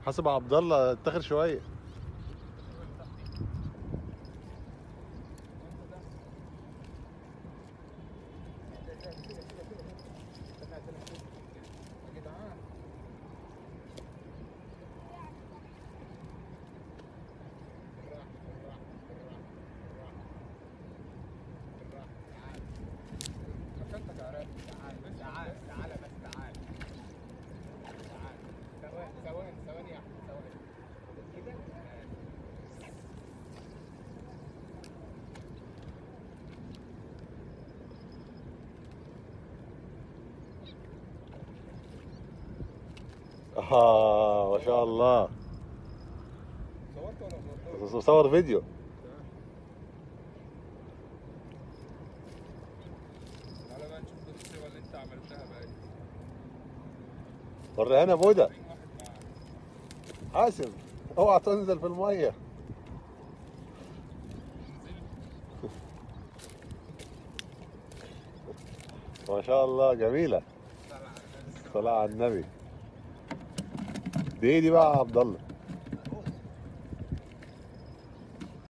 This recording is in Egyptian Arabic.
حسب عبد الله اتاخر شويه تعال تعال بس تعال تعال ثواني ثواني ثواني يا احمد ثواني كده اه ما شاء الله صورت ولا ما صورتش؟ صور فيديو تعالى بقى نشوف الصورة اللي انت عملتها بقى وريها هنا بودا في واحد معاه حاسب اوعى تنزل في الميه ما شاء الله جميله طلع على الناس. صلاة على النبي دي إيه دي بقى يا عبد الله